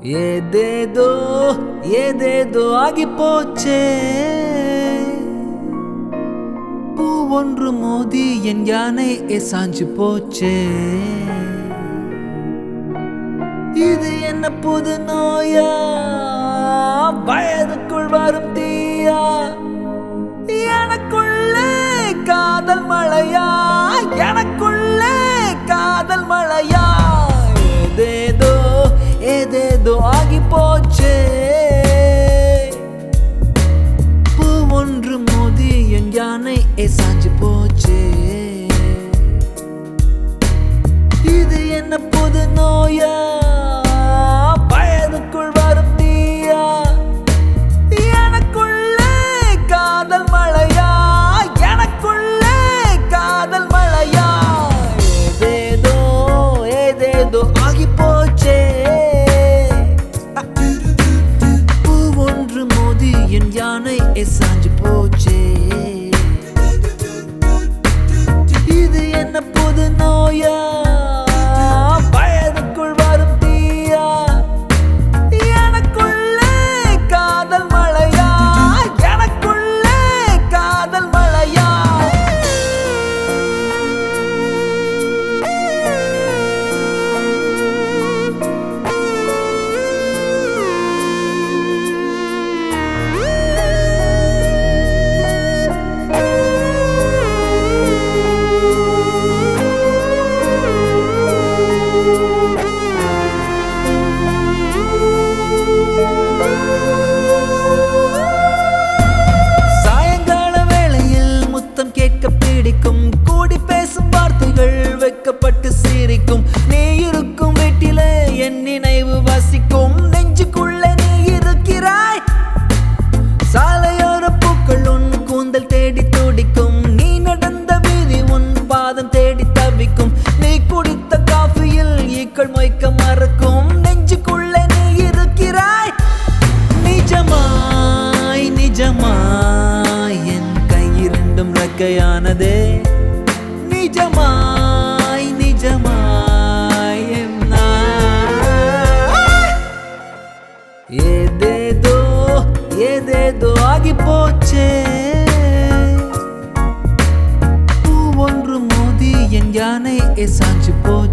ஏதேதோ ஏதேதோ ஆகி போச்சே பூ ஒன்று மோதி என் யானை சாஞ்சு போச்சே இது என்ன புது நோயா வயதுக்குள் வரும் தீயா எனக்குள்ளே காதல் மழையா எனக்குள்ளே காதல் மழையா ஏதேதோ ஏதேதோ ஆகி போச்சே பூ ஒன்று மோதி என் யானை சாஞ்சு போச்சே இது என்ன புது நோயா வயதுக்குள் வரும் தீயா எனக்குள்ளே காதல் மழையா எனக்குள்ளே காதல் மழையா ஏதேதோ ஏதேதோ ஆகி போச்சே பூ ஒன்று மோதி என் யானை சாஞ்சு போச்சே இது என்ன புது நோயா வயதுக்குள் வரும் தீயா எனக்குள்ளே காதல் மழையா எனக்குள்ளே காதல் மழையா சாயங்கால வேளையில் முத்தம் கேட்க பிடிக்கும் கூடி பேசும் வார்த்தைகள் வெக்கப்பட்டு சிரிக்கும் நீ இருக்கும் வீட்டிலே என் நினைவு வசிக்கும் நெஞ்சுக்குள்ள நீ இருக்கிறாய் சாலையோர பூக்கள் உன் கூந்தல் தேடி துடிக்கும் நீ நடந்த வீதி உன் பாதம் தேடி தவிக்கும் நீ குடித்த காஃபியில் ஈக்கள் மொய்க்க மறக்கும் நெஞ்சுக்குள்ள நீ இருக்கிறாய் நிஜமாய் நிஜமாய் என் கை இரண்டும் ரெக்கையானதே நிஜமாய் நிஜமாய் என் நாய். ஏதேதோ ஏதேதோ ஆகி போச்சே பூ ஒன்று மோதி என் யானை சாஞ்சு போச்சு